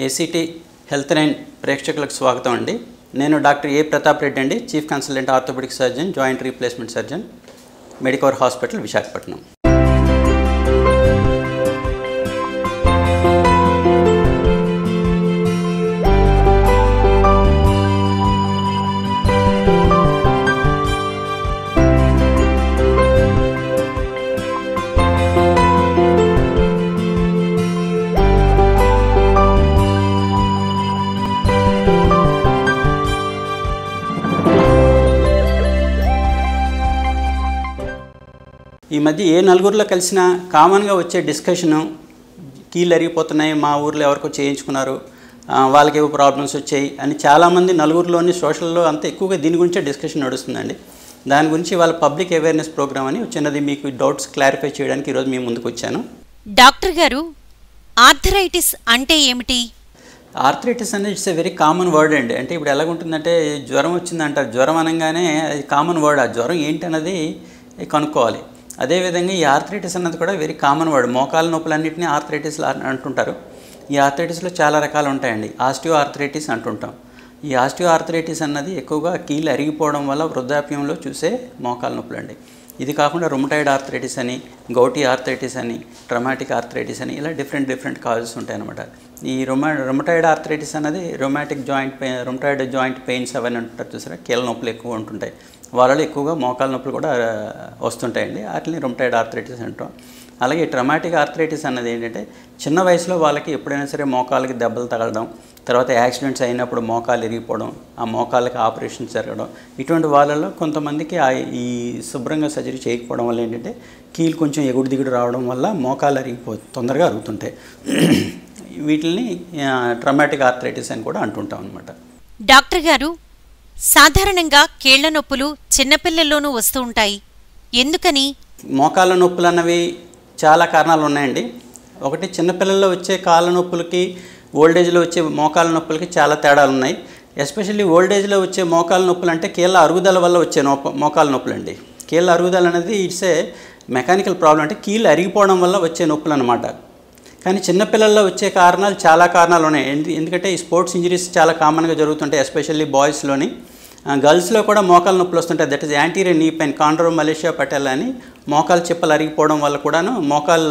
ACT health line ప్రేక్షకులకు స్వాగతం అండి నేను డాక్టర్ ఏ ప్రతాప్ రెడ్డి అండి chief consultant orthopaedic surgeon joint replacement surgeon Medicover hospital Visakhapatnam ఈ మధ్య ఏ నలుగురిలో కలిసినా కామన్గా వచ్చే డిస్కషను కీళ్ళు అరిగిపోతున్నాయి మా ఊర్లో ఎవరికో చేయించుకున్నారు ఆ, వాళ్ళకి ఏవో ప్రాబ్లమ్స్ వచ్చాయి అని చాలామంది నలుగురిలోని సోషల్లో అంతా ఎక్కువగా దీని గురించే డిస్కషన్ నడుస్తుందండి దాని గురించి వాళ్ళ పబ్లిక్ అవేర్నెస్ ప్రోగ్రామ్ అని చిన్నది మీకు డౌట్స్ క్లారిఫై చేయడానికి ఈరోజు మీ ముందుకు వచ్చాను డాక్టర్ గారు ఆర్థరైటిస్ అంటే ఏమిటి ఆర్థరైటిస్ అనేది it's a very common word అండి అంటే ఇప్పుడు ఎలాగుంటుందంటే జ్వరం వచ్చిందంటారు జ్వరం అనగానే అది కామన్ వర్డ్ ఆ జ్వరం ఏంటి అన్నది కనుక్కోవాలి అదేవిధంగా ఈ ఆర్థరైటిస్ అన్నది కూడా వెరీ కామన్ వర్డ్ మోకాల నొప్పులన్నింటినీ ఆర్థరైటిస్ అంటుంటారు ఈ ఆర్థరైటిస్లో చాలా రకాలు ఉంటాయండి ఆస్టియో ఆర్థరైటిస్ అంటుంటాం ఈ ఆస్టియో ఆర్థరైటిస్ అన్నది ఎక్కువగా కీళ్ళు అరిగిపోవడం వల్ల వృద్ధాప్యంలో చూసే మోకాల నొప్పులండి ఇది కాకుండా రుమటాయిడ్ ఆర్థరైటిస్ అని గౌటీ ఆర్థరైటిస్ అని ట్రమాటిక్ ఆర్థరైటిస్ అని ఇలా డిఫరెంట్ డిఫరెంట్ కాజెస్ ఉంటాయన్నమాట ఈ రొమా రొమటాయిడ్ ఆర్థరైటిస్ అన్నది rheumatic joint pain rheumatoid joint pains అవన్నీ అంటారు చూసారా కీళ్ళ నొప్పులు ఎక్కువ ఉంటుంటాయి వాళ్ళలో ఎక్కువగా మోకాల నొప్పులు కూడా ఆ, వస్తుంటాయండి వాటిని రొమటాయిడ్ ఆర్థరైటిస్ అంటాం అలాగే ట్రమాటిక్ ఆర్థరైటిస్ అన్నది ఏంటంటే చిన్న వయసులో వాళ్ళకి ఎప్పుడైనా సరే మోకాలకి దెబ్బలు తగలడం తర్వాత యాక్సిడెంట్స్ అయినప్పుడు మోకాలు ఇరిగిపోవడం ఆ మోకాళ్ళకి ఆపరేషన్ జరగడం ఇటువంటి వాళ్ళలో కొంతమందికి ఆ ఈ శుభ్రంగా సర్జరీ చేయకపోవడం వల్ల ఏంటంటే కీలు కొంచెం ఎగుడు దిగుడు రావడం వల్ల మోకాలు అరిగిపో తొందరగా అరుగుతుంటాయి వీటిని ట్రమాటిక్ ఆర్థరైటిస్ అని కూడా అంటుంటాం అనమాట డాక్టర్ గారు సాధారణంగా కీళ్ల నొప్పులు చిన్నపిల్లల్లోనూ వస్తూ ఉంటాయి ఎందుకని మోకాళ్ళ నొప్పులు అన్నవి చాలా కారణాలు ఉన్నాయండి ఒకటి చిన్నపిల్లల్లో వచ్చే కాళ్ళ నొప్పులకి ఓల్డేజ్లో వచ్చే మోకాళ్ళ నొప్పులకి చాలా తేడాలు ఉన్నాయి ఎస్పెషల్లీ ఓల్డేజ్లో వచ్చే మోకాళ్ళ నొప్పులు అంటే కీళ్ళ అరుగుదల వల్ల వచ్చే నొప్ప మోకాళ్ళ నొప్పులు అండి కీళ్ళ అరుగుదల అనేది ఇట్స్ ఏ మెకానికల్ ప్రాబ్లం అంటే కీళ్ళు అరిగిపోవడం వల్ల వచ్చే నొప్పులు అనమాట కానీ చిన్నపిల్లల్లో వచ్చే కారణాలు చాలా కారణాలు ఉన్నాయి ఎందు- ఎందుకంటే ఈ స్పోర్ట్స్ ఇంజరీస్ చాలా కామన్గా జరుగుతుంటాయి ఎస్పెషల్లీ బాయ్స్లోని గర్ల్స్లో కూడా మోకాలు నొప్పులు వస్తుంటాయి that is anterior knee pain chondromalacia patellae అని మోకాలు చిప్పలు అరిగిపోవడం వల్ల కూడాను మోకాల్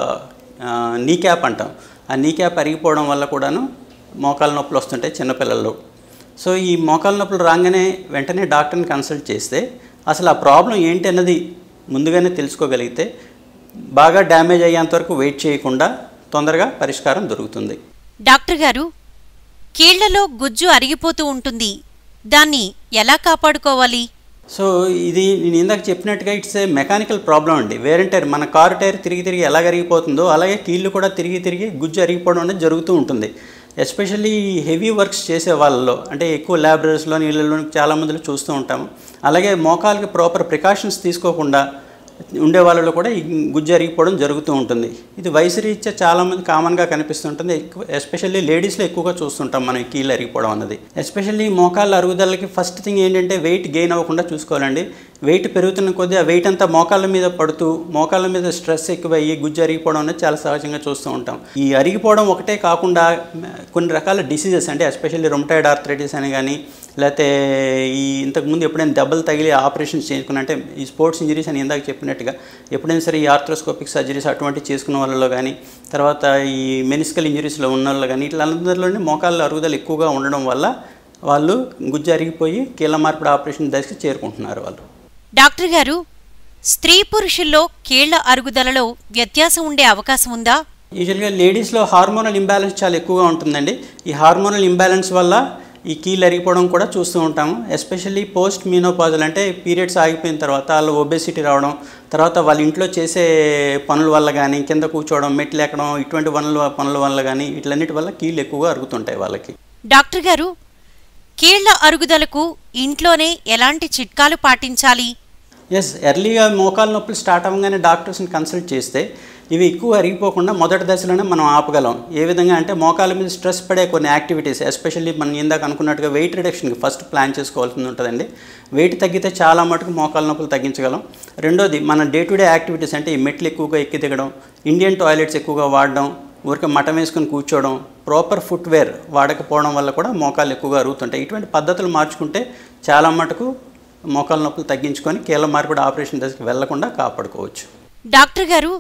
నీ క్యాప్ అంటాం ఆ నీ క్యాప్ అరిగిపోవడం వల్ల కూడాను మోకాలు నొప్పులు వస్తుంటాయి చిన్నపిల్లల్లో సో ఈ మోకాలు నొప్పులు రాగానే వెంటనే డాక్టర్ని కన్సల్ట్ చేస్తే అసలు ఆ ప్రాబ్లం ఏంటి అన్నది ముందుగానే తెలుసుకోగలిగితే బాగా డ్యామేజ్ అయ్యేంతవరకు వెయిట్ చేయకుండా తొందరగా పరిష్కారం దొరుకుతుంది డాక్టర్ గారు కీళ్లలో గుజ్జు అరిగిపోతూ ఉంటుంది దాన్ని ఎలా కాపాడుకోవాలి సో ఇది నేను ఇందాక చెప్పినట్టుగా ఇట్స్ ఏ మెకానికల్ ప్రాబ్లం అండి వేరే టైర్ మన కారు టైర్ తిరిగి తిరిగి ఎలా అరిగిపోతుందో అలాగే కీళ్ళు కూడా తిరిగి తిరిగి గుజ్జు అరిగిపోవడం అనేది జరుగుతూ ఉంటుంది ఎస్పెషల్లీ హెవీ వర్క్స్ చేసే వాళ్ళలో అంటే ఎక్కువ ల్యాబరేటరీస్లో నీళ్ళలో చాలా మందిలో చూస్తూ ఉంటాము అలాగే మోకాలకి ప్రాపర్ ప్రికాషన్స్ తీసుకోకుండా ఉండే వాళ్ళలో కూడా ఈ గుజ్జు అరిగిపోవడం జరుగుతూ ఉంటుంది ఇది వయసు రీత్యా చాలామంది కామన్గా కనిపిస్తుంటుంది ఎక్కువ ఎస్పెషల్లీ లేడీస్లో ఎక్కువగా చూస్తుంటాం మనం ఈ కీళ్ళు అరిగిపోవడం అన్నది ఎస్పెషల్లీ మోకాళ్ళ అరుగుదలకి ఫస్ట్ థింగ్ ఏంటంటే వెయిట్ గెయిన్ అవ్వకుండా చూసుకోవాలండి వెయిట్ పెరుగుతున్న కొద్దీ ఆ వెయిట్ అంతా మోకాళ్ళ మీద పడుతూ మోకాళ్ళ మీద స్ట్రెస్ ఎక్కువ అయ్యి గుజ్జు అరిగిపోవడం అనేది చాలా సహజంగా చూస్తూ ఉంటాం ఈ అరిగిపోవడం ఒకటే కాకుండా కొన్ని రకాల డిసీజెస్ అంటే ఎస్పెషల్లీ రొమటైడ్ ఆర్థరైటిస్ అని కానీ లేకపోతే ఈ ఇంతకుముందు ఎప్పుడైనా దెబ్బలు తగిలి ఆపరేషన్స్ చేసుకున్న అంటే ఈ స్పోర్ట్స్ ఇంజరీస్ అని ఇందాక చెప్పినట్టుగా ఎప్పుడైనా సరే ఈ ఆర్థ్రోస్కోపిక్ సర్జరీస్ అటువంటివి చేసుకున్న వాళ్ళలో కానీ తర్వాత ఈ మెనిస్కల్ ఇంజరీస్లో ఉన్న వాళ్ళు కానీ ఇట్లందరిలోనే మోకాళ్ళ అరుగుదల ఎక్కువగా ఉండడం వల్ల వాళ్ళు గుజ్జు అరిగిపోయి కీళ్ళ మార్పిడి ఆపరేషన్ దశకి చేరుకుంటున్నారు వాళ్ళు డాక్టర్ గారు స్త్రీ పురుషుల్లో కీళ్ల అరుగుదలలో వ్యత్యాసం ఉండే అవకాశం ఉందా యూజువల్గా లేడీస్లో హార్మోనల్ ఇంబ్యాలెన్స్ చాలా ఎక్కువగా ఉంటుందండి ఈ హార్మోనల్ ఇంబ్యాలెన్స్ వల్ల ఈ కీళ్ళు అరిగిపోవడం కూడా చూస్తూ ఉంటాము ఎస్పెషల్లీ పోస్ట్ మీనోపాజల్ అంటే పీరియడ్స్ ఆగిపోయిన తర్వాత వాళ్ళు ఒబేసిటీ రావడం తర్వాత వాళ్ళ ఇంట్లో చేసే పనుల వల్ల కానీ కింద కూర్చోవడం మెట్లు ఎక్కడం ఇటువంటి పనుల పనుల వల్ల కానీ వీటన్నిటి వల్ల కీళ్ళు ఎక్కువగా అరుగుతుంటాయి వాళ్ళకి డాక్టర్ గారు కీళ్ల అరుగుదలకు ఇంట్లోనే ఎలాంటి చిట్కాలు పాటించాలి ఎస్ ఎర్లీగా మోకాలు నొప్పులు స్టార్ట్ అవ్వగానే డాక్టర్స్ని కన్సల్ట్ చేస్తే ఇవి ఎక్కువ అరిగిపోకుండా మొదటి దశలోనే మనం ఆపగలం ఏ విధంగా అంటే మోకాల మీద స్ట్రెస్ పడే కొన్ని యాక్టివిటీస్ ఎస్పెషల్లీ మనం ఇందాక అనుకున్నట్టుగా వెయిట్ రిడక్షన్కి ఫస్ట్ ప్లాన్ చేసుకోవాల్సి ఉంటుందండి వెయిట్ తగ్గితే చాలా మటుకు మోకాల నొప్పులు తగ్గించగలం రెండోది మన డే టు డే యాక్టివిటీస్ అంటే ఈ మెట్లు ఎక్కువగా ఎక్కి దిగడం ఇండియన్ టాయిలెట్స్ ఎక్కువగా వాడడం ఊరికే మటం వేసుకొని కూర్చోవడం ప్రాపర్ ఫుట్వేర్ వాడకపోవడం వల్ల కూడా మోకాలు ఎక్కువగా అరుగుతుంటాయి ఇటువంటి పద్ధతులు మార్చుకుంటే చాలా మటుకు మోకాల నొప్పులు తగ్గించుకొని కీళ్ళ మార్పిడి ఆపరేషన్ దశకి వెళ్లకుండా కాపాడుకోవచ్చు డాక్టర్ గారు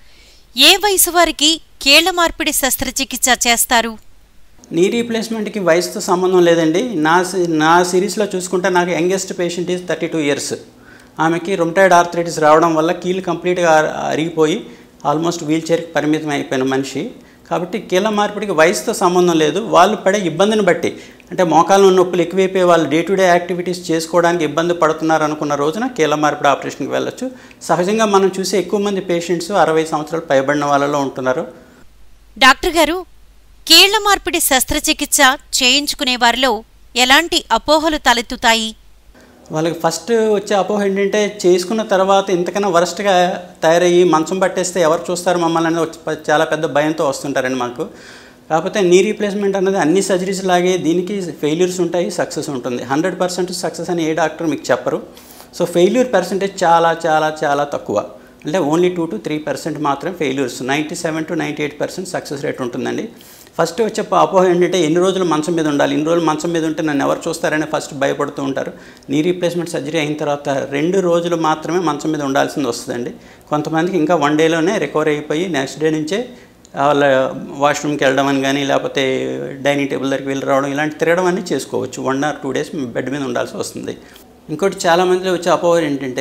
ఏ వయసు వారికి కీళ్ల మార్పిడి శస్త్రచికిత్స చేస్తారు నీ రీప్లేస్మెంట్కి వయసుతో సంబంధం లేదండి నా సి- నా సిరీస్లో చూసుకుంటే నాకు youngest patient is thirty two years ఆమెకి రొమటైడ్ ఆర్థరైటిస్ రావడం వల్ల కీళ్ళు కంప్లీట్గా అర- అరిగిపోయి ఆల్మోస్ట్ వీల్ చైర్కి పరిమితం అయిపోయిన మనిషి కాబట్టి కీళ్ళ మార్పిడికి వయసుతో సంబంధం లేదు వాళ్ళు పడే ఇబ్బందిని బట్టి అంటే మోకాళ్ళ నొప్పులు ఎక్కువైపోయి వాళ్ళు డే టు డే యాక్టివిటీస్ చేసుకోవడానికి ఇబ్బంది పడుతున్నారు అనుకున్న రోజున కీళ్ళ మార్పిడి ఆపరేషన్కి వెళ్ళొచ్చు సహజంగా మనం చూసే ఎక్కువ మంది పేషెంట్స్ అరవై సంవత్సరాలు పైబడిన వాళ్ళలో ఉంటున్నారు డాక్టర్ గారు కీళ్ల మార్పిడి శస్త్రచికిత్స చేయించుకునే వారిలో ఎలాంటి అపోహలు తలెత్తుతాయి వాళ్ళకి ఫస్ట్ వచ్చే అపోహ ఏంటంటే చేసుకున్న తర్వాత ఇంతకన్నా వరస్ట్గా తయారయ్యి మంచం పట్టేస్తే ఎవరు చూస్తారు మమ్మల్ని అనేది వచ్చి ప- చాలా పెద్ద భయంతో వస్తుంటారండి మాకు కాకపోతే నీ రీప్లేస్మెంట్ అనేది అన్ని సర్జరీస్ లాగే దీనికి ఫెయిల్యూర్స్ ఉంటాయి సక్సెస్ ఉంటుంది హండ్రెడ్ పర్సెంట్ సక్సెస్ అని ఏ డాక్టర్ మీకు చెప్పరు సో ఫెయిల్యూర్ పర్సెంటేజ్ చాలా చాలా చాలా తక్కువ అంటే only two to three percent మాత్రం failures ninety seven to ninety eight percent success rate ఉంటుందండి ఫస్ట్ వచ్చే ప- అపోహ ఏంటంటే ఎన్ని రోజులు మంచం మీద ఉండాలి ఇన్ని రోజులు మంచం మీద ఉంటే నన్ను ఎవరు చూస్తారని ఫస్ట్ భయపడుతూ ఉంటారు నీ రీప్లేస్మెంట్ సర్జరీ అయిన తర్వాత రెండు రోజులు మాత్రమే మంచం మీద ఉండాల్సింది వస్తుందండి కొంతమందికి ఇంకా వన్ డేలోనే రికవర్ అయిపోయి నెక్స్ట్ డే నుంచే వాళ్ళ వాష్రూమ్కి వెళ్ళడం అని కానీ లేకపోతే డైనింగ్ టేబుల్ దగ్గరికి వెళ్ళి రావడం ఇలాంటి తిరగడం అన్నీ చేసుకోవచ్చు one or two days bed మీద ఉండాల్సి వస్తుంది ఇంకోటి చాలామందిలో వచ్చే అపోహ ఏంటంటే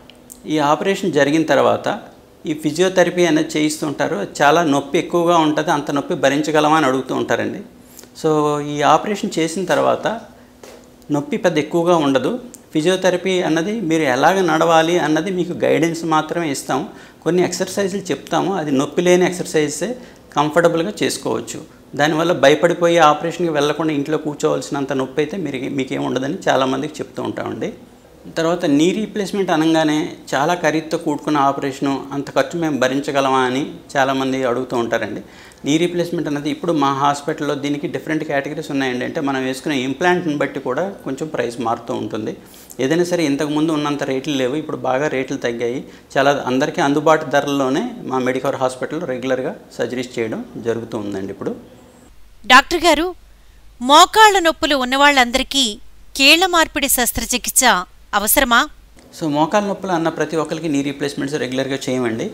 ఈ ఆపరేషన్ జరిగిన తర్వాత ఈ ఫిజియోథెరపీ అనేది చేయిస్తుంటారు చాలా నొప్పి ఎక్కువగా ఉంటుంది అంత నొప్పి భరించగలమా అని అడుగుతూ ఉంటారండి సో ఈ ఆపరేషన్ చేసిన తర్వాత నొప్పి పెద్ద ఎక్కువగా ఉండదు ఫిజియోథెరపీ అన్నది మీరు ఎలాగ నడవాలి అన్నది మీకు గైడెన్స్ మాత్రమే ఇస్తాము కొన్ని ఎక్సర్సైజులు చెప్తాము అది నొప్పి లేని ఎక్సర్సైజే కంఫర్టబుల్గా చేసుకోవచ్చు దానివల్ల భయపడిపోయి ఆపరేషన్కి వెళ్లకుండా ఇంట్లో కూర్చోవలసినంత నొప్పి అయితే మీరు మీకేం ఉండదని చాలామందికి చెప్తూ ఉంటామండి తర్వాత నీ రీప్లేస్మెంట్ అనగానే చాలా ఖరీదుతో కూడుకున్న ఆపరేషను అంత ఖర్చు మేము భరించగలమా అని చాలామంది అడుగుతూ ఉంటారండి నీ రీప్లేస్మెంట్ అనేది ఇప్పుడు మా హాస్పిటల్లో దీనికి డిఫరెంట్ కేటగిరీస్ ఉన్నాయండి అంటే మనం వేసుకునే ఇంప్లాంట్ని బట్టి కూడా కొంచెం ప్రైస్ మారుతూ ఉంటుంది ఏదైనా సరే ఇంతకుముందు ఉన్నంత రేట్లు లేవు ఇప్పుడు బాగా రేట్లు తగ్గాయి చాలా అందరికీ అందుబాటు ధరల్లోనే మా మెడికవర్ హాస్పిటల్లో రెగ్యులర్గా సర్జరీస్ చేయడం జరుగుతూ ఉందండి ఇప్పుడు డాక్టర్ గారు మోకాళ్ల నొప్పులు ఉన్నవాళ్లందరికీ కీళ్ల మార్పిడి శస్త్రచికిత్స అవసరమా సో మోకాల నొప్పులు అన్న ప్రతి ఒక్కరికి నీ రీప్లేస్మెంట్స్ రెగ్యులర్గా చేయమండి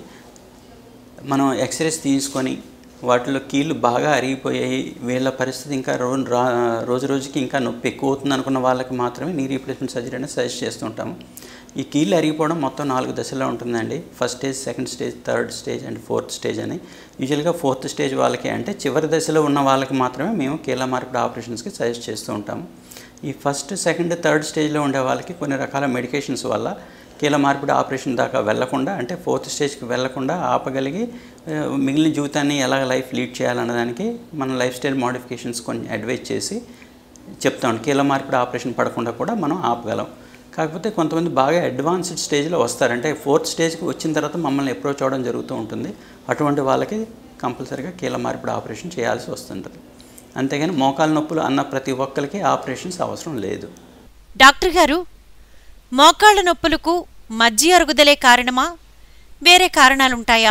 మనం ఎక్స్రేస్ తీసుకొని వాటిలో కీళ్ళు బాగా అరిగిపోయాయి వీళ్ళ పరిస్థితి ఇంకా రో రా- రోజు రోజుకి ఇంకా నొప్పి ఎక్కువ అవుతుంది అనుకున్న వాళ్ళకి మాత్రమే నీ రీప్లేస్మెంట్ సర్జరీ అనేది సజెస్ట్ చేస్తుంటాము ఈ కీళ్ళు అరిగిపోవడం మొత్తం నాలుగు దశల్లో ఉంటుందండి first stage second stage third stage and fourth stage అని యూజువల్గా ఫోర్త్ స్టేజ్ వాళ్ళకి అంటే చివరి దశలో ఉన్న వాళ్ళకి మాత్రమే మేము కీళ్ళ మార్పిడి ఆపరేషన్స్కి సజెస్ట్ చేస్తూ ఉంటాము ఈ ఫస్ట్ సెకండ్ థర్డ్ స్టేజ్లో ఉండే వాళ్ళకి కొన్ని రకాల మెడికేషన్స్ వల్ల కీళ్ళ మార్పిడి ఆపరేషన్ దాకా వెళ్లకుండా అంటే ఫోర్త్ స్టేజ్కి వెళ్లకుండా ఆపగలిగి ఆ, మిగిలిన జీవితాన్ని ఎలా లైఫ్ లీడ్ చేయాలన్నదానికి మన లైఫ్ స్టైల్ మోడిఫికేషన్స్ కొన్ని అడ్వైజ్ చేసి చెప్తాం కీళ్ళ మార్పిడి ఆపరేషన్ పడకుండా కూడా మనం ఆపగలం కాకపోతే కొంతమంది బాగా అడ్వాన్స్డ్ స్టేజ్లో వస్తారు అంటే ఫోర్త్ స్టేజ్కి వచ్చిన తర్వాత మమ్మల్ని అప్రోచ్ అవ్వడం జరుగుతూ ఉంటుంది అటువంటి వాళ్ళకి కంపల్సరీగా కీళ్ళ మార్పిడి ఆపరేషన్ చేయాల్సి వస్తుంటుంది అంతేగాని మోకాలు నొప్పులు అన్న ప్రతి ఒక్కరికి ఆపరేషన్స్ అవసరం లేదు డాక్టర్ గారు మోకాళ్ల నొప్పులకు మజ్జి అరుగుదలే కారణమా వేరే కారణాలుంటాయా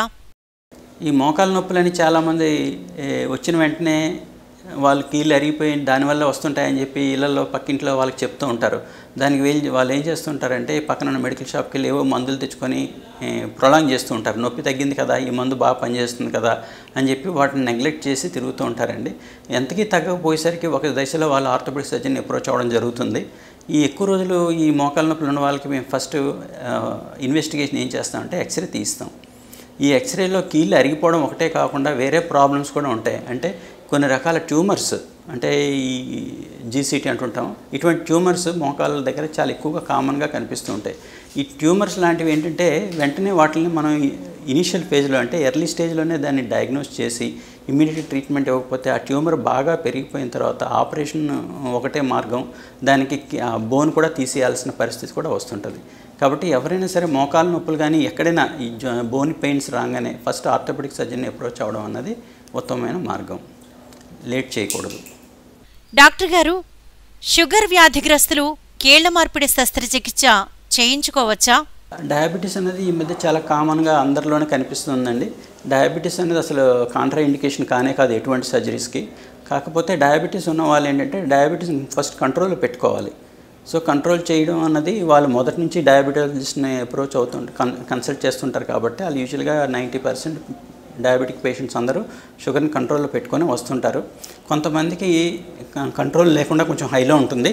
ఈ మోకాలు నొప్పులని చాలామంది ఏ, వచ్చిన వెంటనే వాళ్ళు కీళ్ళు అరిగిపోయి దానివల్ల వస్తుంటాయని చెప్పి ఇళ్ళల్లో పక్కింట్లో వాళ్ళకి చెప్తూ ఉంటారు దానికి వీళ్ళు వాళ్ళు ఏం చేస్తుంటారంటే పక్కన ఉన్న మెడికల్ షాప్కి వెళ్ళి ఏవో మందులు తెచ్చుకొని ప్రొలాంగ్ చేస్తూ ఉంటారు నొప్పి తగ్గింది కదా ఈ మందు బాగా పనిచేస్తుంది కదా అని చెప్పి వాటిని నెగ్లెక్ట్ చేసి తిరుగుతూ ఉంటారండి ఎంతకీ తగ్గకపోయేసరికి ఒక దశలో వాళ్ళు ఆర్థోపెడిక్ సర్జన్ అప్రోచ్ అవ్వడం జరుగుతుంది ఈ ఎక్కువ రోజులు ఈ మోకాలు నొప్పులు ఉన్న వాళ్ళకి మేము ఫస్ట్ ఇన్వెస్టిగేషన్ ఏం చేస్తామంటే ఎక్స్రే తీస్తాం ఈ ఎక్స్రేలో కీళ్ళు అరిగిపోవడం ఒకటే కాకుండా వేరే ప్రాబ్లమ్స్ కూడా ఉంటాయి అంటే కొన్ని రకాల ట్యూమర్స్ అంటే ఈ జీసీటీ అంటుంటాం ఇటువంటి ట్యూమర్స్ మోకాళ్ళ దగ్గర చాలా ఎక్కువగా కామన్గా కనిపిస్తూ ఉంటాయి ఈ ట్యూమర్స్ లాంటివి ఏంటంటే వెంటనే వాటిని మనం ఇనిషియల్ ఫేజ్లో అంటే ఎర్లీ స్టేజ్లోనే దాన్ని డయాగ్నోస్ చేసి ఇమీడియట్ ట్రీట్మెంట్ ఇవ్వకపోతే ఆ ట్యూమర్ బాగా పెరిగిపోయిన తర్వాత ఆపరేషన్ ఒకటే మార్గం దానికి బోన్ కూడా తీసేయాల్సిన పరిస్థితి కూడా వస్తుంటుంది కాబట్టి ఎవరైనా సరే మోకాలు నొప్పులు కానీ ఎక్కడైనా ఈ బోన్ పెయిన్స్ రాగానే ఫస్ట్ ఆర్థోపెడిక్ సర్జన్ అప్రోచ్ అవ్వడం అన్నది ఉత్తమమైన మార్గం లేట్ చేయకూడదు డాక్టర్ గారు షుగర్ వ్యాధిగ్రస్తులు కీళ్ల మార్పిడి శస్త్రచికిత్స చేయించుకోవచ్చా డయాబెటీస్ అనేది ఈ మధ్య చాలా కామన్గా అందరిలోనే కనిపిస్తుందండి డయాబెటీస్ అనేది అసలు కాంట్రా ఇండికేషన్ కానే కాదు ఎటువంటి సర్జరీస్కి కాకపోతే డయాబెటీస్ ఉన్న వాళ్ళు ఏంటంటే డయాబెటీస్ ఫస్ట్ కంట్రోల్లో పెట్టుకోవాలి సో కంట్రోల్ చేయడం అన్నది వాళ్ళు మొదటి నుంచి డయాబెటాలజిస్ట్ని అప్రోచ్ అవుతుంటారు కన్ కన్సల్ట్ చేస్తుంటారు కాబట్టి వాళ్ళు యూజువల్గా నైంటీ పర్సెంట్ డయాబెటిక్ పేషెంట్స్ అందరూ షుగర్ని కంట్రోల్లో పెట్టుకొని వస్తుంటారు కొంతమందికి కంట్రోల్ లేకుండా కొంచెం హైలో ఉంటుంది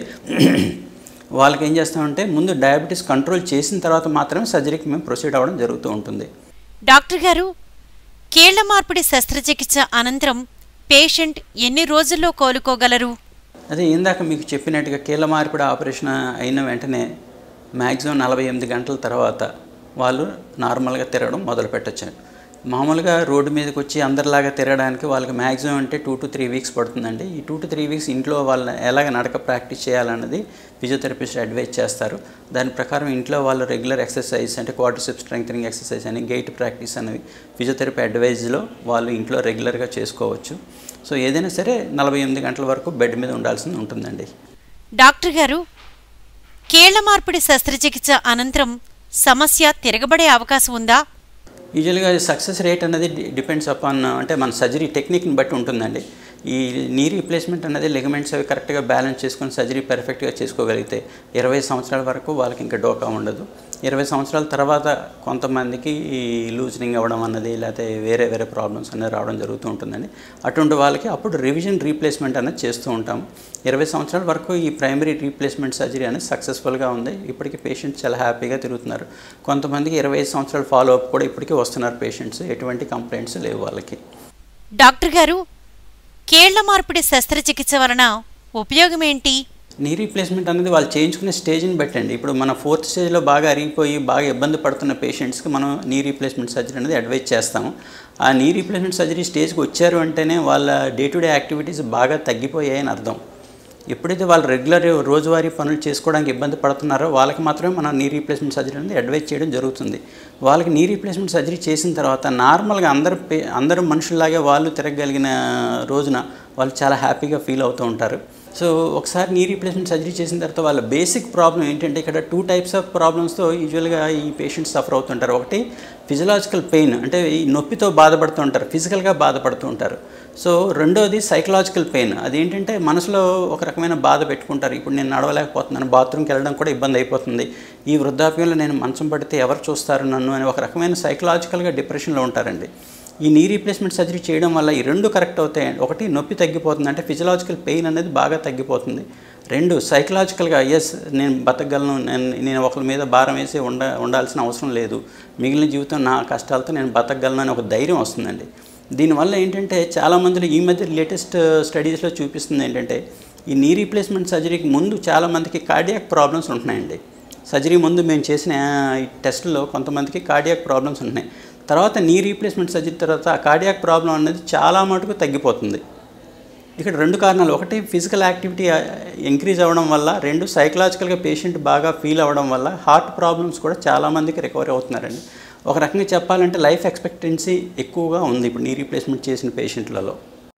వాళ్ళకి ఏం చేస్తామంటే ముందు డయాబెటీస్ కంట్రోల్ చేసిన తర్వాత మాత్రమే సర్జరీకి మేము ప్రొసీడ్ అవ్వడం జరుగుతూ ఉంటుంది డాక్టర్ గారు కీళ్ల మార్పిడి శస్త్రచికిత్స అనంతరం పేషెంట్ ఎన్ని రోజుల్లో కోలుకోగలరు అదే ఇందాక మీకు చెప్పినట్టుగా కీళ్ళ మార్పిడి ఆపరేషన్ అయిన వెంటనే మ్యాక్సిమం నలభై ఎనిమిది గంటల తర్వాత వాళ్ళు నార్మల్గా తిరగడం మొదలు పెట్టచ్చు మామూలుగా రోడ్డు మీదకి వచ్చి అందరిలాగా తిరగడానికి వాళ్ళకి మ్యాక్సిమం అంటే టూ టు త్రీ వీక్స్ పడుతుందండి ఈ టూ టు త్రీ వీక్స్ ఇంట్లో వాళ్ళ ఎలాగ నడక ప్రాక్టీస్ చేయాలన్నది ఫిజియోథెరపిస్ట్ అడ్వైజ్ చేస్తారు దాని ప్రకారం ఇంట్లో వాళ్ళు రెగ్యులర్ ఎక్సర్సైజ్ అంటే క్వార్టర్సిప్ స్ట్రెంగ్ ఎక్సర్సైజ్ అని గైట్ ప్రాక్టీస్ అనేవి ఫిజియోథెరపీ అడ్వైజ్లో వాళ్ళు ఇంట్లో రెగ్యులర్గా చేసుకోవచ్చు సో ఏదైనా సరే నలభై ఎనిమిది గంటల వరకు బెడ్ మీద ఉండాల్సి ఉంటుందండి డాక్టర్ గారు కీళ్ల మార్పిడి శస్త్రచికిత్స అనంతరం సమస్య తిరగబడే అవకాశం ఉందా యూజువల్గా సక్సెస్ రేట్ అనేది డిపెండ్స్ అపాన్ అంటే మన సర్జరీ టెక్నిక్ని బట్టి ఉంటుందండి ఈ నీ రీప్లేస్మెంట్ అనేది లెగమెంట్స్ అవి కరెక్ట్గా బ్యాలెన్స్ చేసుకొని సర్జరీ పర్ఫెక్ట్గా చేసుకోగలిగితే ఇరవై సంవత్సరాల వరకు వాళ్ళకి ఇంకా డోకా ఉండదు ఇరవై సంవత్సరాల తర్వాత కొంతమందికి ఈ లూజనింగ్ అవ్వడం అన్నది లేకపోతే వేరే వేరే ప్రాబ్లమ్స్ అనేది రావడం జరుగుతూ ఉంటుందండి అటువంటి వాళ్ళకి అప్పుడు రివిజన్ రీప్లేస్మెంట్ అనేది చేస్తూ ఉంటాం ఇరవై సంవత్సరాల వరకు ఈ ప్రైమరీ రీప్లేస్మెంట్ సర్జరీ అనేది సక్సెస్ఫుల్గా ఉంది ఇప్పటికీ పేషెంట్స్ చాలా హ్యాపీగా తిరుగుతున్నారు కొంతమందికి ఇరవై ఐదు సంవత్సరాల ఫాలో అప్ కూడా ఇప్పటికీ వస్తున్నారు పేషెంట్స్ ఎటువంటి కంప్లైంట్స్ లేవు వాళ్ళకి డాక్టర్ గారు కీళ్ల మార్పిడి శస్త్రచికిత్స వలన ఉపయోగం ఏంటి నీ రీప్లేస్మెంట్ అనేది వాళ్ళు చేయించుకునే స్టేజ్ని బట్టండి ఇప్పుడు మన ఫోర్త్ స్టేజ్లో బాగా అరిగిపోయి బాగా ఇబ్బంది పడుతున్న పేషెంట్స్కి మనం నీ రీప్లేస్మెంట్ సర్జరీ అనేది అడ్వైజ్ చేస్తాము ఆ నీ రీప్లేస్మెంట్ సర్జరీ స్టేజ్కి వచ్చారు అంటేనే వాళ్ళ డే టు డే యాక్టివిటీస్ బాగా తగ్గిపోయాయని అర్థం ఎప్పుడైతే వాళ్ళు రెగ్యులర్ రోజువారీ పనులు చేసుకోవడానికి ఇబ్బంది పడుతున్నారో వాళ్ళకి మాత్రమే మనం నీ రీప్లేస్మెంట్ సర్జరీ అనేది అడ్వైజ్ చేయడం జరుగుతుంది వాళ్ళకి నీ రీప్లేస్మెంట్ సర్జరీ చేసిన తర్వాత నార్మల్గా అందరు పే అందరు మనుషుల్లాగే వాళ్ళు తిరగగలిగిన రోజున వాళ్ళు చాలా హ్యాపీగా ఫీల్ అవుతూ ఉంటారు సో ఒకసారి నీ రీప్లేస్మెంట్ సర్జరీ చేసిన తర్వాత వాళ్ళ బేసిక్ ప్రాబ్లం ఏంటంటే ఇక్కడ టూ టైప్స్ ఆఫ్ ప్రాబ్లమ్స్తో యూజువల్గా ఈ పేషెంట్స్ సఫర్ అవుతుంటారు ఒకటి ఫిజియలాజికల్ పెయిన్ అంటే ఈ నొప్పితో బాధపడుతూ ఉంటారు ఫిజికల్గా బాధపడుతూ ఉంటారు సో రెండోది సైకలాజికల్ పెయిన్ అదేంటంటే మనసులో ఒక రకమైన బాధ పెట్టుకుంటారు ఇప్పుడు నేను నడవలేకపోతున్నాను బాత్రూమ్కి వెళ్ళడం కూడా ఇబ్బంది అయిపోతుంది ఈ వృద్ధాప్యంలో నేను మంచం పడితే ఎవరు చూస్తారు నన్ను అని ఒక రకమైన సైకలాజికల్గా డిప్రెషన్లో ఉంటారండి ఈ నీ రీప్లేస్మెంట్ సర్జరీ చేయడం వల్ల ఈ రెండు కరెక్ట్ అవుతాయి ఒకటి నొప్పి తగ్గిపోతుంది అంటే ఫిజియలాజికల్ పెయిన్ అనేది బాగా తగ్గిపోతుంది రెండు సైకలాజికల్గా ఎస్ నేను బతకగలను నేను నేను ఒకరి మీద భారం వేసి ఉండ ఉండాల్సిన అవసరం లేదు మిగిలిన జీవితం నా కష్టాలతో నేను బతకగలను అని ఒక ధైర్యం వస్తుందండి దీనివల్ల ఏంటంటే చాలామందిలో ఈ మధ్య లేటెస్ట్ స్టడీస్లో చూపిస్తుంది ఏంటంటే ఈ నీ రీప్లేస్మెంట్ సర్జరీకి ముందు చాలామందికి కార్డియాక్ ప్రాబ్లమ్స్ ఉంటున్నాయండి సర్జరీ ముందు మేము చేసిన ఈ టెస్ట్లో కొంతమందికి కార్డియాక్ ప్రాబ్లమ్స్ ఉంటున్నాయి తర్వాత నీ రీప్లేస్మెంట్ సర్జరీ తర్వాత ఆ కార్డియాక్ ప్రాబ్లం అనేది చాలా మటుకు తగ్గిపోతుంది ఇక్కడ రెండు కారణాలు ఒకటి ఫిజికల్ యాక్టివిటీ ఇంక్రీజ్ అవ్వడం వల్ల రెండు సైకలాజికల్గా పేషెంట్ బాగా ఫీల్ అవ్వడం వల్ల హార్ట్ ప్రాబ్లమ్స్ కూడా చాలామందికి రికవరీ అవుతున్నారండి ఒక రకంగా చెప్పాలంటే లైఫ్ ఎక్స్పెక్టెన్సీ ఎక్కువగా ఉంది ఇప్పుడు నీ రీప్లేస్మెంట్ చేసిన పేషెంట్లలో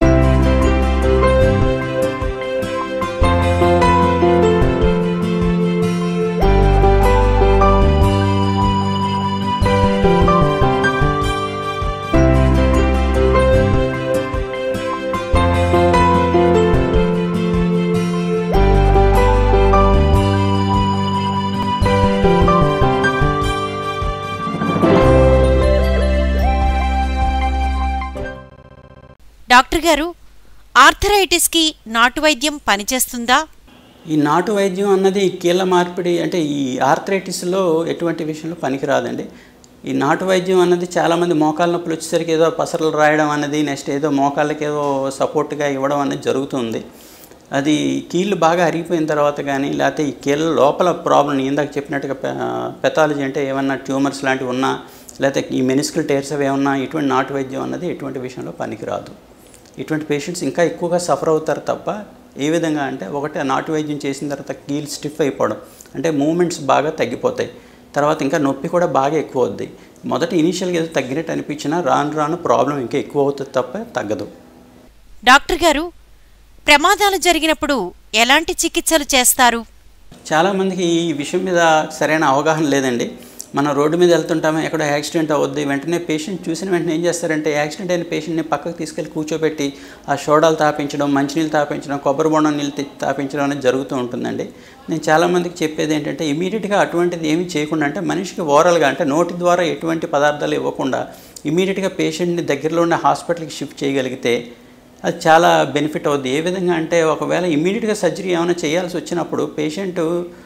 డాక్టర్ గారు ఆర్థరైటిస్కి నాటు వైద్యం పనిచేస్తుందా ఈ నాటు వైద్యం అన్నది కీళ్ళ మార్పిడి అంటే ఈ ఆర్థరైటిస్లో ఎటువంటి విషయంలో పనికిరాదండి ఈ నాటు వైద్యం అన్నది చాలామంది మోకాళ్ళ నొప్పులు వచ్చేసరికి ఏదో పసరలు రాయడం అనేది నెక్స్ట్ ఏదో మోకాళ్ళకి ఏదో సపోర్ట్గా ఇవ్వడం అనేది జరుగుతుంది అది కీళ్ళు బాగా అరిగిపోయిన తర్వాత కానీ లేకపోతే ఈ కీళ్ళ లోపల ప్రాబ్లం ఇందాక చెప్పినట్టుగా పెథాలజీ అంటే ఏమన్నా ట్యూమర్స్ లాంటివి ఉన్నా లేకపోతే ఈ మెనిస్కల్ టేర్స్ అవి ఏమన్నా ఇటువంటి నాటు వైద్యం అన్నది ఎటువంటి విషయంలో పనికిరాదు ఇటువంటి పేషెంట్స్ ఇంకా ఎక్కువగా సఫర్ అవుతారు తప్ప ఏ విధంగా అంటే ఒకటి ఆ నాటు వైద్యం చేసిన తర్వాత కీల్ స్టిఫ్ అయిపోవడం అంటే మూమెంట్స్ బాగా తగ్గిపోతాయి తర్వాత ఇంకా నొప్పి కూడా బాగా ఎక్కువ అవుద్ది మొదట ఇనీషియల్గా ఏదో తగ్గినట్టు అనిపించినా రాను రాను ప్రాబ్లం ఇంకా ఎక్కువ అవుతుంది తప్ప తగ్గదు డాక్టర్ గారు ప్రమాదాలు జరిగినప్పుడు ఎలాంటి చికిత్సలు చేస్తారు చాలామందికి ఈ విషయం మీద సరైన అవగాహన లేదండి మనం రోడ్డు మీద వెళ్తుంటాము ఎక్కడ యాక్సిడెంట్ అవుద్ది వెంటనే పేషెంట్ చూసిన వెంటనే ఏం చేస్తారంటే యాక్సిడెంట్ అయిన పేషెంట్ని పక్కకు తీసుకెళ్ళి కూర్చోబెట్టి ఆ సోడాలు తాపించడం మంచినీళ్ళు తాపించడం కొబ్బరి బొండం నీళ్ళు తెచ్చి తాపించడం అనేది జరుగుతూ ఉంటుందండి నేను చాలామందికి చెప్పేది ఏంటంటే ఇమీడియట్గా అటువంటిది ఏమీ చేయకుండా అంటే మనిషికి ఓరల్గా అంటే నోటి ద్వారా ఎటువంటి పదార్థాలు ఇవ్వకుండా ఇమీడియట్గా పేషెంట్ని దగ్గరలో ఉన్న హాస్పిటల్కి షిఫ్ట్ చేయగలిగితే అది చాలా బెనిఫిట్ అవుద్ది ఏ విధంగా అంటే ఒకవేళ ఇమీడియట్గా సర్జరీ ఏమైనా చేయాల్సి వచ్చినప్పుడు పేషెంట్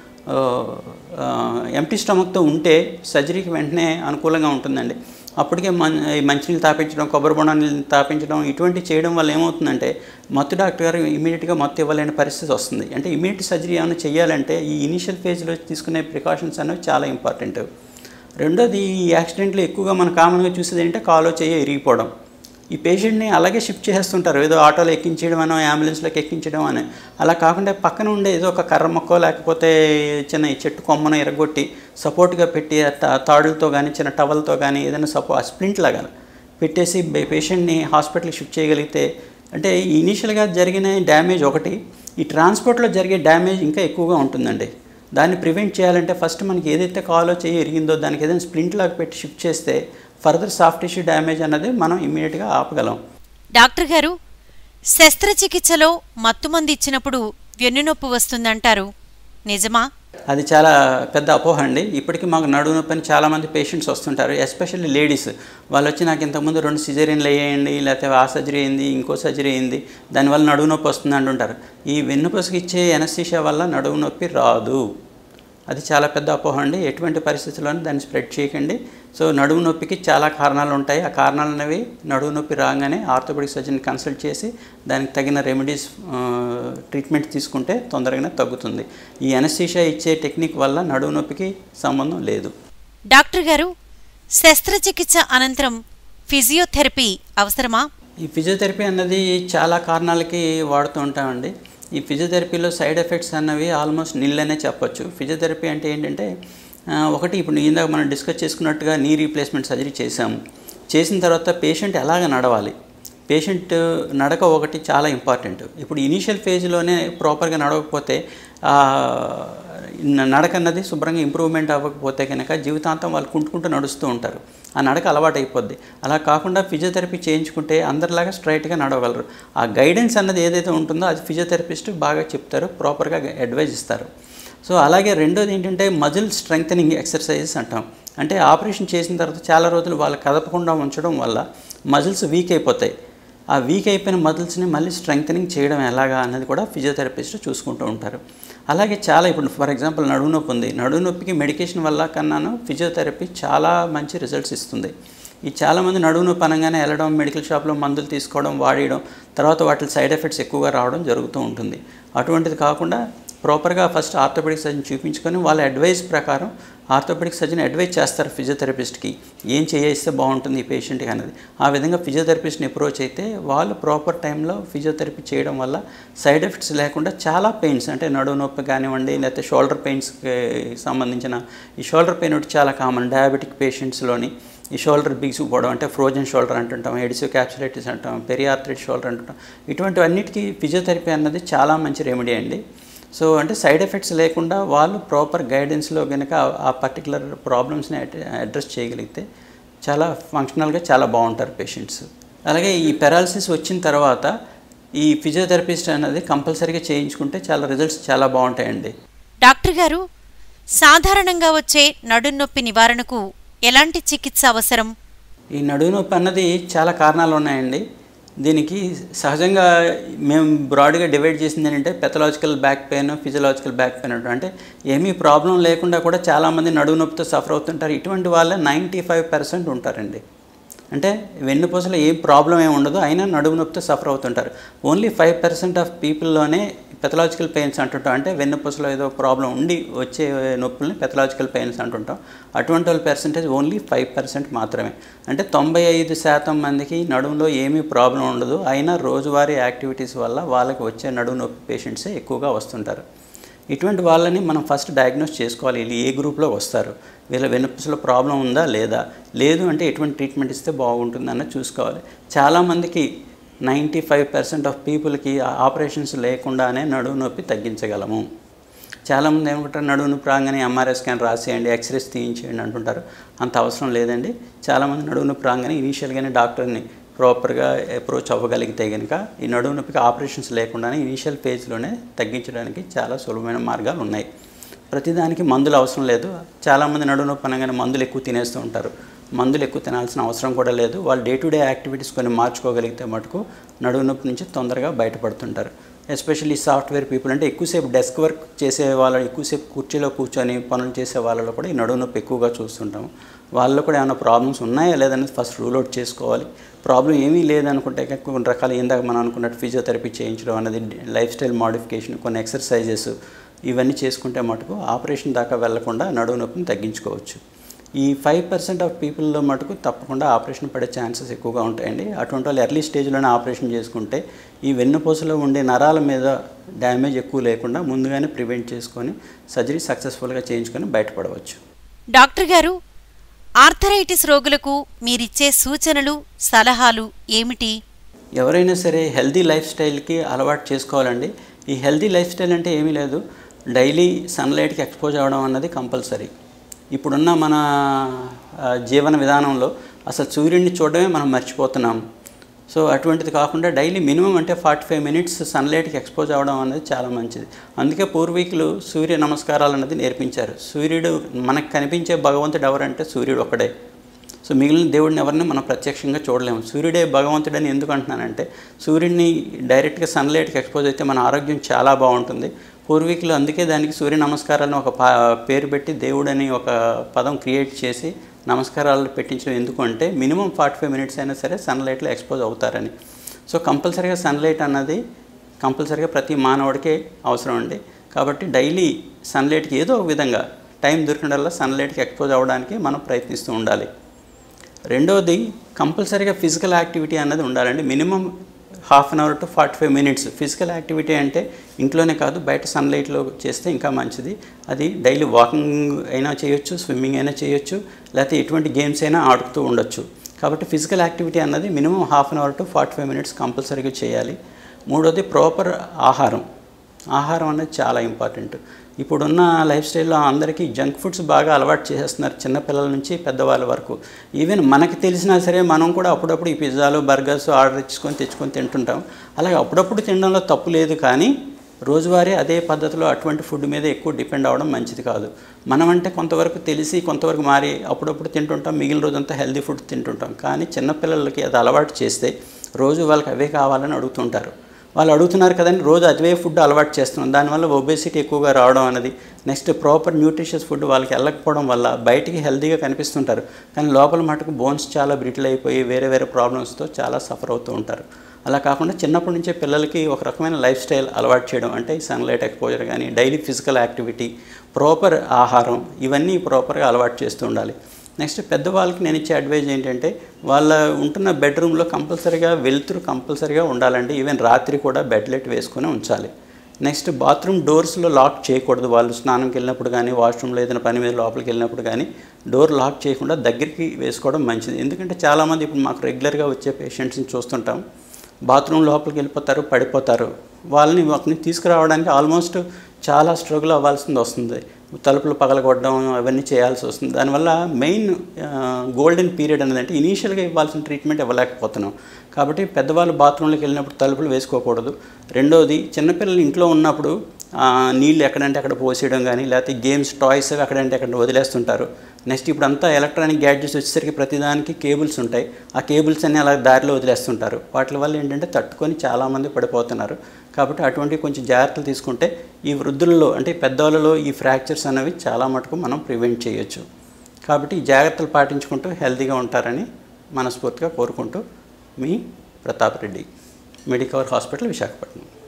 ఎంటీ స్టమక్తో ఉంటే సర్జరీకి వెంటనే అనుకూలంగా ఉంటుందండి అప్పటికే మన్ ఈ మంచినీళ్ళు తాపించడం కొబ్బరి బొండం నీళ్ళు తాపించడం ఇటువంటి చేయడం వల్ల ఏమవుతుందంటే మత్తు డాక్టర్ గారు ఇమీడియట్గా మత్తు ఇవ్వలేని పరిస్థితి వస్తుంది అంటే ఇమీడియట్ సర్జరీ ఏమైనా చేయాలంటే ఈ ఇనిషియల్ ఫేజ్లో తీసుకునే ప్రికాషన్స్ అనేవి చాలా ఇంపార్టెంట్ రెండోది ఈ యాక్సిడెంట్లు ఎక్కువగా మనం కామన్గా చూసేది ఏంటంటే కాలో చేయ ఇరిగిపోవడం ఈ పేషెంట్ని అలాగే షిఫ్ట్ చేస్తుంటారు ఏదో ఆటోలో ఎక్కించడం అనో అంబులెన్స్లోకి ఎక్కించడం అని అలా కాకుండా పక్కన ఉండే ఏదో ఒక కర్ర మొక్కో లేకపోతే చిన్న ఈ చెట్టు కొమ్మను ఎరగొట్టి సపోర్ట్గా పెట్టి ఆ తా- తాడులతో కానీ చిన్న టవల్తో కానీ ఏదైనా సపో ఆ స్ప్లింట్ లాగా పెట్టేసి పేషెంట్ని హాస్పిటల్కి షిఫ్ట్ చేయగలిగితే అంటే ఇనీషియల్గా జరిగిన డ్యామేజ్ ఒకటి ఈ ట్రాన్స్పోర్ట్లో జరిగే డ్యామేజ్ ఇంకా ఎక్కువగా ఉంటుందండి దాన్ని ప్రివెంట్ చేయాలంటే ఫస్ట్ మనకి ఏదైతే కాలో చేయి ఎరిగిందో దానికి ఏదైనా స్ప్లింట్ లాగా పెట్టి షిఫ్ట్ చేస్తే ఫర్దర్ సాఫ్ట్ టిష్యూ డ్యామేజ్ అన్నది మనం ఇమ్మీడియట్గా ఆపగలం డాక్టర్ గారు శస్త్రచికిత్సలో మత్తుమంది ఇచ్చినప్పుడు వెన్నునొప్పి వస్తుందంటారు నిజమా అది చాలా పెద్ద అపోహ అండి ఇప్పటికీ మాకు నడువు నొప్పి అని చాలామంది పేషెంట్స్ వస్తుంటారు ఎస్పెషల్లీ లేడీస్ వాళ్ళు వచ్చి నాకు ఇంతకుముందు రెండు సిజేరియన్లు అయ్యాయండి లేకపోతే ఆ సర్జరీ అయింది ఇంకో సర్జరీ అయింది దానివల్ల నడువు నొప్పి వస్తుంది అంటుంటారు ఈ వెన్నుపసుకు ఇచ్చే ఎనస్థీషియా వల్ల నడువు నొప్పి రాదు అది చాలా పెద్ద అపోహ అండి ఎటువంటి పరిస్థితుల్లోనూ దాన్ని స్ప్రెడ్ చేయకండి సో నడుము నొప్పికి చాలా కారణాలు ఉంటాయి ఆ కారణాలు అనేవి నడుము నొప్పి రాగానే ఆర్థోపెడిక్ సర్జన్ కన్సల్ట్ చేసి దానికి తగిన రెమెడీస్ ట్రీట్మెంట్ తీసుకుంటే తొందరగానే తగ్గుతుంది ఈ ఎనస్థీషియా ఇచ్చే టెక్నిక్ వల్ల నడుము నొప్పికి సంబంధం లేదు డాక్టర్ గారు శస్త్రచికిత్స అనంతరం ఫిజియోథెరపీ అవసరమా ఈ ఫిజియోథెరపీ అన్నది చాలా కారణాలకి వాడుతూ ఉంటామండి ఈ ఫిజియోథెరపీలో సైడ్ ఎఫెక్ట్స్ అన్నవి ఆల్మోస్ట్ నిల్ అనే చెప్పొచ్చు ఫిజియోథెరపీ అంటే ఏంటంటే ఆ, ఒకటి ఇప్పుడు ఇందాక మనం డిస్కస్ చేసుకున్నట్టుగా నీ రీప్లేస్మెంట్ సర్జరీ చేసాము చేసిన తర్వాత పేషెంట్ ఎలాగ నడవాలి పేషెంట్ నడక ఒకటి చాలా ఇంపార్టెంట్ ఇప్పుడు ఇనీషియల్ ఫేజ్లోనే ప్రాపర్గా నడవకపోతే ఆ, న- నడక అన్నది శుభ్రంగా ఇంప్రూవ్మెంట్ అవ్వకపోతే కనుక జీవితాంతం వాళ్ళు కుంటుకుంటూ నడుస్తూ ఉంటారు ఆ నడక అలవాటు అయిపోద్ది అలా కాకుండా ఫిజియోథెరపీ చేయించుకుంటే అందరిలాగా స్ట్రైట్గా నడవగలరు ఆ గైడెన్స్ అన్నది ఏదైతే ఉంటుందో అది ఫిజియోథెరపిస్ట్ బాగా చెప్తారు ప్రాపర్గా అడ్వైజ్ ఇస్తారు సో అలాగే రెండోది ఏంటంటే మజిల్ స్ట్రెంగ్థనింగ్ ఎక్సర్సైజెస్ అంటాం అంటే ఆపరేషన్ చేసిన తర్వాత చాలా రోజులు వాళ్ళు కదపకుండా ఉంచడం వల్ల మజిల్స్ వీక్ అయిపోతాయి ఆ వీక్ అయిపోయిన మజిల్స్ని మళ్ళీ స్ట్రెంగ్థనింగ్ చేయడం ఎలాగా అన్నది కూడా ఫిజియోథెరపిస్ట్ చూసుకుంటూ ఉంటారు అలాగే చాలా ఇప్పుడు ఫర్ ఎగ్జాంపుల్ నడుము నొప్పి ఉంది నడుము నొప్పికి మెడికేషన్ వల్ల కన్నాను ఫిజియోథెరపీ చాలా మంచి రిజల్ట్స్ ఇస్తుంది ఈ చాలామంది నడుము నొప్పి అనగానే వెళ్ళడం మెడికల్ షాప్లో మందులు తీసుకోవడం వాడేయడం తర్వాత వాటి సైడ్ ఎఫెక్ట్స్ ఎక్కువగా రావడం జరుగుతూ ఉంటుంది అటువంటిది కాకుండా ప్రాపర్గా ఫస్ట్ ఆర్థోపెడిక్ సర్జన్ చూపించుకొని వాళ్ళ అడ్వైస్ ప్రకారం ఆర్థోపెడిక్ సర్జన్ అడ్వైజ్ చేస్తారు ఫిజియోథెరపిస్ట్కి ఏం చేయిస్తే బాగుంటుంది ఈ పేషెంట్కి అనేది ఆ విధంగా ఫిజియోథెరపిస్ట్ని అప్రోచ్ అయితే వాళ్ళు ప్రాపర్ టైంలో ఫిజియోథెరపీ చేయడం వల్ల సైడ్ ఎఫెక్ట్స్ లేకుండా చాలా పెయిన్స్ అంటే నడువు నొప్పి కానివ్వండి లేకపోతే షోల్డర్ పెయిన్స్కి సంబంధించిన ఈ షోల్డర్ పెయిన్ ఒకటి చాలా కామన్ డయాబెటిక్ పేషెంట్స్లోని ఈ షోల్డర్ బిగుసుకుపోవడం అంటే ఫ్రోజన్ షోల్డర్ అంటుంటాం ఎడిసో క్యాప్సులైటిస్ అంటాం పెరియార్థ్రైట్ షోల్డర్ అంటుంటాం ఇటువంటివన్నిటికీ ఫిజియోథెరపీ అన్నది చాలా మంచి రెమెడీ అండి సో అంటే సైడ్ ఎఫెక్ట్స్ లేకుండా వాళ్ళు ప్రాపర్ గైడెన్స్లో కనుక ఆ పర్టికులర్ ప్రాబ్లమ్స్ని అడ్రస్ చేయగలిగితే చాలా ఫంక్షనల్గా చాలా బాగుంటారు పేషెంట్స్ అలాగే ఈ పెరాలసిస్ వచ్చిన తర్వాత ఈ ఫిజియోథెరపిస్ట్ అనేది కంపల్సరీగా చేయించుకుంటే చాలా రిజల్ట్స్ చాలా బాగుంటాయండి డాక్టర్ గారు సాధారణంగా వచ్చే నడునొప్పి నివారణకు ఎలాంటి చికిత్స అవసరం ఈ నడుము నొప్పి అన్నది చాలా కారణాలు ఉన్నాయండి దీనికి సహజంగా మేము బ్రాడ్గా డివైడ్ చేసింది ఏంటంటే pathological back pain physiological back pain అంటారు అంటే ఏమీ ప్రాబ్లం లేకుండా కూడా చాలామంది నడుము నొప్పితో సఫర్ అవుతుంటారు ఇటువంటి వాళ్ళే నైంటీ ఫైవ్ పర్సెంట్ ఉంటారండి అంటే వెన్నుపూసలో ఏం ప్రాబ్లం ఏమి ఉండదు అయినా నడుము నొప్పితో సఫర్ అవుతుంటారు ఓన్లీ ఫైవ్ పర్సెంట్ ఆఫ్ పీపుల్లోనే పెథలాజికల్ పెయిన్స్ అంటుంటాం అంటే వెన్నుపూసలో ఏదో ప్రాబ్లం ఉండి వచ్చే నొప్పుల్ని పెథలాజికల్ పెయిన్స్ అంటుంటాం అటువంటి వాళ్ళ పర్సెంటేజ్ ఓన్లీ ఫైవ్ పర్సెంట్ మాత్రమే అంటే తొంభై ఐదు శాతం మందికి నడుములో ఏమీ ప్రాబ్లం ఉండదు అయినా రోజువారీ యాక్టివిటీస్ వల్ల వాళ్ళకి వచ్చే నడుము నొప్పి పేషెంట్సే ఎక్కువగా వస్తుంటారు ఇటువంటి వాళ్ళని మనం ఫస్ట్ డయాగ్నోస్ చేసుకోవాలి వీళ్ళు ఏ గ్రూప్లో వస్తారు వీళ్ళ వెనుపసలో ప్రాబ్లం ఉందా లేదా లేదు అంటే ఎటువంటి ట్రీట్మెంట్ ఇస్తే బాగుంటుంది అన్నది చూసుకోవాలి చాలామందికి నైంటీ ఫైవ్ పర్సెంట్ ఆఫ్ పీపుల్కి ఆపరేషన్స్ లేకుండానే నడుము నొప్పి తగ్గించగలము చాలామంది ఏమంటారు నడుము నొప్పి రాగానే ఎంఆర్ఐ స్కాన్ రాసేయండి ఎక్స్రేస్ తీయించేయండి అంటుంటారు అంత అవసరం లేదండి చాలామంది నడుము నొప్పి రాగానే ఇనీషియల్గానే డాక్టర్ని ప్రాపర్గా అప్రోచ్ అవ్వగలిగితే కనుక ఈ నడుము నొప్పికి ఆపరేషన్స్ లేకుండానే ఇనీషియల్ ఫేజ్లోనే తగ్గించడానికి చాలా సులభమైన మార్గాలు ఉన్నాయి ప్రతిదానికి మందులు అవసరం లేదు చాలామంది నడుము నొప్పి అనగానే మందులు ఎక్కువ తినేస్తూ ఉంటారు మందులు ఎక్కువ తినాల్సిన అవసరం కూడా లేదు వాళ్ళు డే టు డే యాక్టివిటీస్ కొన్ని మార్చుకోగలిగితే మటుకు నడుము నొప్పి నుంచి తొందరగా బయటపడుతుంటారు ఎస్పెషల్లీ సాఫ్ట్వేర్ పీపుల్ అంటే ఎక్కువసేపు డెస్క్ వర్క్ చేసే వాళ్ళు ఎక్కువసేపు కుర్చీలో కూర్చొని పనులు చేసే వాళ్ళలో కూడా ఈ నడుము నొప్పి ఎక్కువగా చూస్తుంటాము వాళ్ళలో కూడా ఏమైనా ప్రాబ్లమ్స్ ఉన్నాయా లేదనేది ఫస్ట్ రూల్ అవుట్ చేసుకోవాలి ప్రాబ్లం ఏమీ లేదనుకుంటే కొన్ని రకాల ఇందాక మనం అనుకున్నట్టు ఫిజియోథెరపీ చేయించడం అనేది లైఫ్ స్టైల్ మాడిఫికేషన్ కొన్ని ఎక్సర్సైజెస్ ఇవన్నీ చేసుకుంటే మటుకు ఆపరేషన్ దాకా వెళ్లకుండా నడుము నొప్పిని తగ్గించుకోవచ్చు ఈ ఫైవ్ పర్సెంట్ ఆఫ్ పీపుల్లో మటుకు తప్పకుండా ఆపరేషన్ పడే ఛాన్సెస్ ఎక్కువగా ఉంటాయండి అటువంటి వాళ్ళు ఎర్లీ స్టేజ్లోనే ఆపరేషన్ చేసుకుంటే ఈ వెన్నుపూసలో ఉండే నరాల మీద డ్యామేజ్ ఎక్కువ లేకుండా ముందుగానే ప్రివెంట్ చేసుకొని సర్జరీ సక్సెస్ఫుల్గా చేయించుకొని బయటపడవచ్చు డాక్టర్ గారు ఆర్థరైటిస్ రోగులకు మీరిచ్చే సూచనలు సలహాలు ఏమిటి ఎవరైనా సరే హెల్దీ లైఫ్ స్టైల్కి అలవాటు చేసుకోవాలండి ఈ హెల్దీ లైఫ్ స్టైల్ అంటే ఏమీ లేదు డైలీ సన్లైట్కి ఎక్స్పోజ్ అవ్వడం అన్నది కంపల్సరీ ఇప్పుడున్న మన ఆ, జీవన విధానంలో అసలు సూర్యుడిని చూడడమే మనం మర్చిపోతున్నాం సో అటువంటిది కాకుండా డైలీ మినిమం అంటే ఫార్టీ ఫైవ్ మినిట్స్ సన్లైట్కి ఎక్స్పోజ్ అవ్వడం అనేది చాలా మంచిది అందుకే పూర్వీకులు సూర్య నమస్కారాలు అన్నది నేర్పించారు సూర్యుడు మనకు కనిపించే భగవంతుడు ఎవరంటే సూర్యుడు ఒక్కడే సో మిగిలిన దేవుడిని ఎవరిని మనం ప్రత్యక్షంగా చూడలేము సూర్యుడే భగవంతుడని ఎందుకు అంటున్నానంటే సూర్యుడిని డైరెక్ట్గా సన్లైట్కి ఎక్స్పోజ్ అయితే మన ఆరోగ్యం చాలా బాగుంటుంది పూర్వీకులు అందుకే దానికి సూర్య నమస్కారాలను ఒక పా పేరు పెట్టి దేవుడని ఒక పదం క్రియేట్ చేసి నమస్కారాలు పెట్టించడం ఎందుకు అంటే మినిమం ఫార్టీ ఫైవ్ మినిట్స్ అయినా సరే సన్లైట్లో ఎక్స్పోజ్ అవుతారని సో కంపల్సరీగా సన్లైట్ అన్నది కంపల్సరీగా ప్రతి మానవుడికి అవసరం అండి కాబట్టి డైలీ సన్లైట్కి ఏదో ఒక విధంగా టైం దొరికినల్లా సన్లైట్కి ఎక్స్పోజ్ అవ్వడానికి మనం ప్రయత్నిస్తూ ఉండాలి రెండవది కంపల్సరీగా ఫిజికల్ యాక్టివిటీ అన్నది ఉండాలండి minimum half an hour to forty five minutes physical activity అంటే ఇంట్లోనే కాదు బయట సన్లైట్లో చేస్తే ఇంకా మంచిది అది డైలీ వాకింగ్ అయినా చేయొచ్చు స్విమ్మింగ్ అయినా చేయొచ్చు లేకపోతే ఎటువంటి గేమ్స్ అయినా ఆడుతూ ఉండొచ్చు కాబట్టి ఫిజికల్ యాక్టివిటీ అన్నది minimum half an hour to forty five minutes కంపల్సరీగా చేయాలి మూడోది ప్రాపర్ ఆహారం ఆహారం అనేది చాలా ఇంపార్టెంట్ ఇప్పుడున్న లైఫ్ స్టైల్లో అందరికీ జంక్ ఫుడ్స్ బాగా అలవాటు చేసేస్తున్నారు చిన్నపిల్లల నుంచి పెద్దవాళ్ళ వరకు ఈవెన్ మనకి తెలిసినా సరే మనం కూడా అప్పుడప్పుడు ఈ పిజ్జాలు బర్గర్స్ ఆర్డర్ ఇచ్చుకొని తెచ్చుకొని తింటుంటాం అలాగే అప్పుడప్పుడు తినడంలో తప్పు లేదు కానీ రోజువారీ అదే పద్ధతిలో అటువంటి ఫుడ్ మీద ఎక్కువ డిపెండ్ అవ్వడం మంచిది కాదు మనం అంటే కొంతవరకు తెలిసి కొంతవరకు మారి అప్పుడప్పుడు తింటుంటాం మిగిలిన రోజంతా హెల్దీ ఫుడ్ తింటుంటాం కానీ చిన్నపిల్లలకి అది అలవాటు చేస్తే రోజు వాళ్ళకి అవే కావాలని అడుగుతుంటారు వాళ్ళు అడుగుతున్నారు కదండి రోజు అదే ఫుడ్ అలవాటు చేస్తున్నాం దానివల్ల ఒబేసిటీ ఎక్కువగా రావడం అనేది నెక్స్ట్ ప్రాపర్ న్యూట్రిషియస్ ఫుడ్ వాళ్ళకి వెళ్ళకపోవడం వల్ల బయటికి హెల్తీగా కనిపిస్తుంటారు కానీ లోపల మటుకు బోన్స్ చాలా బ్రిటిల్ అయిపోయి వేరే వేరే ప్రాబ్లమ్స్తో చాలా సఫర్ అవుతూ ఉంటారు అలా కాకుండా చిన్నప్పటి నుంచే పిల్లలకి ఒక రకమైన లైఫ్ స్టైల్ అలవాటు చేయడం అంటే సన్లైట్ ఎక్స్పోజర్ కానీ డైలీ ఫిజికల్ యాక్టివిటీ ప్రాపర్ ఆహారం ఇవన్నీ ప్రాపర్గా అలవాటు చేస్తూ ఉండాలి నెక్స్ట్ పెద్దవాళ్ళకి నేను ఇచ్చే అడ్వైజ్ ఏంటంటే వాళ్ళ ఉంటున్న బెడ్రూమ్లో కంపల్సరీగా వెలుతురు కంపల్సరీగా ఉండాలండి ఈవెన్ రాత్రి కూడా బెడ్ లైట్ వేసుకొని ఉంచాలి నెక్స్ట్ బాత్రూమ్ డోర్స్లో లాక్ చేయకూడదు వాళ్ళు స్నానంకి వెళ్ళినప్పుడు కానీ వాష్రూమ్లో ఏదైనా పని మీద లోపలికి వెళ్ళినప్పుడు కానీ డోర్ లాక్ చేయకుండా దగ్గరికి వేసుకోవడం మంచిది ఎందుకంటే చాలామంది ఇప్పుడు మాకు రెగ్యులర్గా వచ్చే పేషెంట్స్ని చూస్తుంటాం బాత్రూమ్ లోపలికి వెళ్ళిపోతారు పడిపోతారు వాళ్ళని వాటిని తీసుకురావడానికి ఆల్మోస్ట్ చాలా స్ట్రగుల్ అవ్వాల్సింది వస్తుంది తలుపులు పగలగొట్టడం అవన్నీ చేయాల్సి వస్తుంది దానివల్ల మెయిన్ గోల్డెన్ పీరియడ్ అనేది అంటే ఇనీషియల్గా ఇవ్వాల్సిన ట్రీట్మెంట్ ఇవ్వలేకపోతున్నాం కాబట్టి పెద్దవాళ్ళు బాత్రూంలోకి వెళ్ళినప్పుడు తలుపులు వేసుకోకూడదు రెండోది చిన్నపిల్లలు ఇంట్లో ఉన్నప్పుడు ఆ, నీళ్ళు ఎక్కడంటే అక్కడ పోసేయడం కానీ లేకపోతే గేమ్స్ టాయ్స్ అవి ఎక్కడంటే అక్కడ వదిలేస్తుంటారు నెక్స్ట్ ఇప్పుడు అంతా ఎలక్ట్రానిక్ గ్యాడ్జెట్స్ వచ్చేసరికి ప్రతిదానికి కేబుల్స్ ఉంటాయి ఆ కేబుల్స్ అన్ని అలా దారిలో వదిలేస్తుంటారు వాటి వల్ల ఏంటంటే తట్టుకొని చాలామంది పడిపోతున్నారు కాబట్టి అటువంటివి కొంచెం జాగ్రత్తలు తీసుకుంటే ఈ వృద్ధులలో అంటే పెద్దవాళ్ళలో ఈ ఫ్రాక్చర్స్ అనేవి చాలా మటుకు మనం ప్రివెంట్ చేయొచ్చు కాబట్టి ఈ జాగ్రత్తలు పాటించుకుంటూ హెల్తీగా ఉంటారని మనస్ఫూర్తిగా కోరుకుంటూ మీ ప్రతాప్ రెడ్డి మెడికవర్ హాస్పిటల్ విశాఖపట్నం